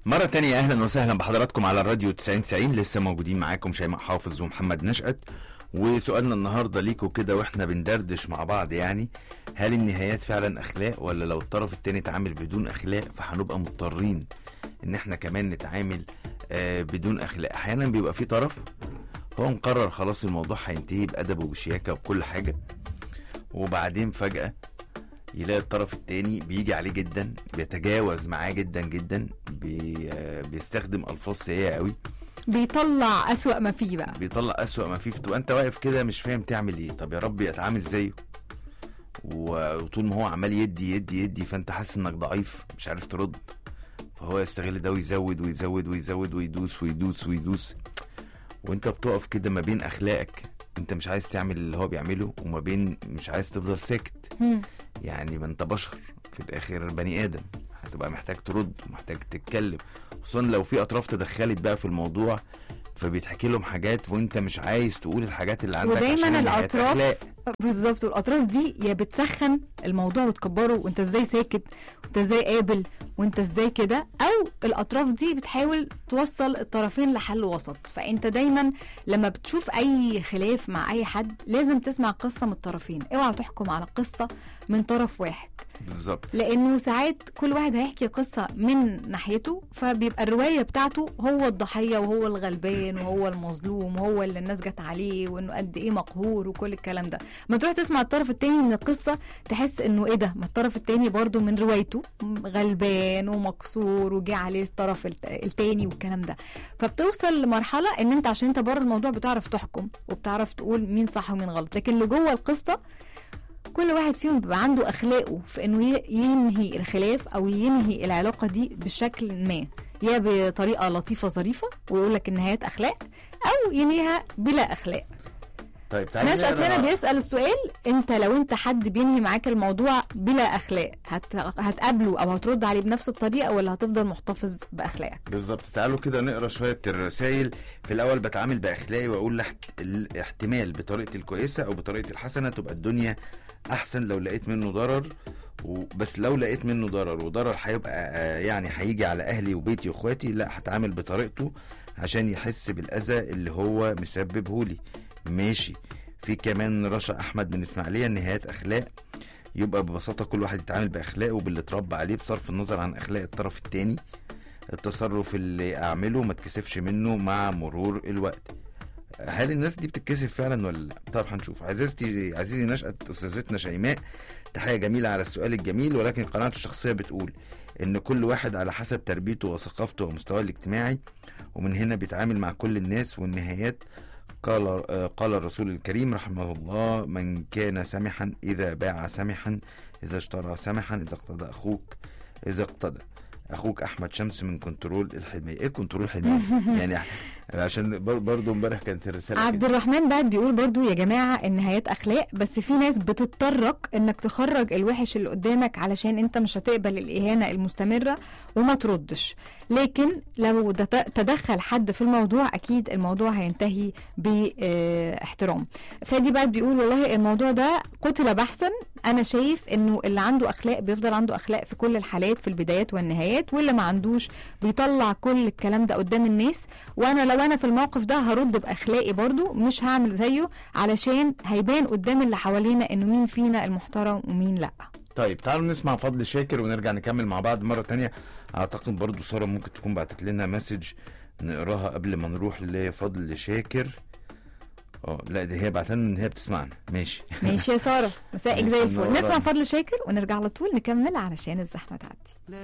مرة تانية أهلا وسهلا بحضراتكم على الراديو 90 لسه موجودين معاكم شيماء حافظ ومحمد نشأت وسؤالنا النهاردة ليكوا كده واحنا بندردش مع بعض يعني هل النهايات فعلا أخلاق ولا لو الطرف التاني اتعامل بدون أخلاق فهنبقى مضطرين إن احنا كمان نتعامل آه بدون أخلاق أحيانا بيبقى في طرف هو مقرر خلاص الموضوع هينتهي بأدب وبشياكة وبكل حاجة وبعدين فجأة يلاقي الطرف التاني بيجي عليه جدا بيتجاوز معاه جدا جدا بي آه، بيستخدم الفاظ سيئه قوي بيطلع أسوأ ما فيه بقى بيطلع اسوأ ما فيه فتبقى انت واقف كده مش فاهم تعمل ايه طب يا رب اتعامل زيه و- وطول ما هو عمال يدي يدي يدي فانت حاسس انك ضعيف مش عارف ترد فهو يستغل ده ويزود ويزود ويزود ويدوس ويدوس ويدوس وانت بتقف كده ما بين اخلاقك انت مش عايز تعمل اللي هو بيعمله وما بين مش عايز تفضل ساكت مم. يعني ما انت بشر في الاخر بني ادم هتبقى محتاج ترد ومحتاج تتكلم خصوصا لو في اطراف تدخلت بقى في الموضوع فبيتحكي لهم حاجات وانت مش عايز تقول الحاجات اللي عندك ودايما عشان النهايات الأطراف أخلاق. بالظبط والاطراف دي يا بتسخن الموضوع وتكبره وانت ازاي ساكت وانت ازاي قابل وانت ازاي كده او الاطراف دي بتحاول توصل الطرفين لحل وسط فانت دايما لما بتشوف اي خلاف مع اي حد لازم تسمع قصه من الطرفين اوعى تحكم على قصه من طرف واحد بالظبط لانه ساعات كل واحد هيحكي قصه من ناحيته فبيبقى الروايه بتاعته هو الضحيه وهو الغلبان وهو المظلوم وهو اللي الناس جت عليه وانه قد ايه مقهور وكل الكلام ده ما تروح تسمع الطرف التاني من القصه تحس انه ايه ده ما الطرف التاني برضو من روايته غلبان ومكسور وجه عليه الطرف الت- التاني والكلام ده فبتوصل لمرحله ان انت عشان انت بره الموضوع بتعرف تحكم وبتعرف تقول مين صح ومين غلط لكن اللي جوه القصه كل واحد فيهم بيبقى عنده اخلاقه في انه ي- ينهي الخلاف او ينهي العلاقه دي بشكل ما يا بطريقه لطيفه ظريفه ويقول لك النهايات اخلاق او ينهيها بلا اخلاق طيب تعالى نشأت نقرا- هنا بيسأل السؤال انت لو انت حد بينهي معاك الموضوع بلا اخلاق هت... هتقابله او هترد عليه بنفس الطريقه ولا هتفضل محتفظ باخلاقك بالظبط تعالوا كده نقرا شويه الرسائل في الاول بتعامل باخلاقي واقول الاحت- الاحتمال بطريقتي الكويسه او بطريقتي الحسنه تبقى الدنيا احسن لو لقيت منه ضرر و- بس لو لقيت منه ضرر وضرر هيبقى آه، يعني هيجي على اهلي وبيتي واخواتي لا هتعامل بطريقته عشان يحس بالاذى اللي هو مسببه لي ماشي في كمان رشا احمد من اسماعيليه النهايات اخلاق يبقى ببساطه كل واحد يتعامل باخلاقه باللي اتربى عليه بصرف النظر عن اخلاق الطرف التاني التصرف اللي اعمله ما تكسفش منه مع مرور الوقت هل الناس دي بتتكسف فعلا ولا لا طب هنشوف عزيزتي عزيزي نشأت استاذتنا شيماء تحية جميلة على السؤال الجميل ولكن قناعتي الشخصية بتقول ان كل واحد على حسب تربيته وثقافته ومستواه الاجتماعي ومن هنا بيتعامل مع كل الناس والنهايات قال آه، قال الرسول الكريم رحمه الله من كان سمحا اذا باع سمحا اذا اشترى سمحا اذا اقتدى اخوك اذا اقتدى اخوك احمد شمس من كنترول الحلميه ايه كنترول الحلميه يعني عشان بر- برضو امبارح كانت الرساله عبد كده. الرحمن بعد بيقول برضو يا جماعة النهايات أخلاق بس في ناس بتضطرك إنك تخرج الوحش اللي قدامك علشان أنت مش هتقبل الإهانة المستمرة وما تردش لكن لو دت- تدخل حد في الموضوع أكيد الموضوع هينتهي باحترام فادي بعد بيقول والله الموضوع ده قتل بحثا أنا شايف إنه اللي عنده أخلاق بيفضل عنده أخلاق في كل الحالات في البدايات والنهايات واللي ما عندوش بيطلع كل الكلام ده قدام الناس وانا لو انا في الموقف ده هرد باخلاقي برضو مش هعمل زيه علشان هيبان قدام اللي حوالينا انه مين فينا المحترم ومين لا طيب تعالوا نسمع فضل شاكر ونرجع نكمل مع بعض مرة تانية اعتقد برضو سارة ممكن تكون بعتت لنا مسج نقراها قبل ما نروح لفضل شاكر اه لا دي هي بعتت لنا ان هي بتسمعنا ماشي ماشي يا ساره مسائك زي ماشي، الفل منورة. نسمع فضل شاكر ونرجع على طول نكمل علشان الزحمه تعدي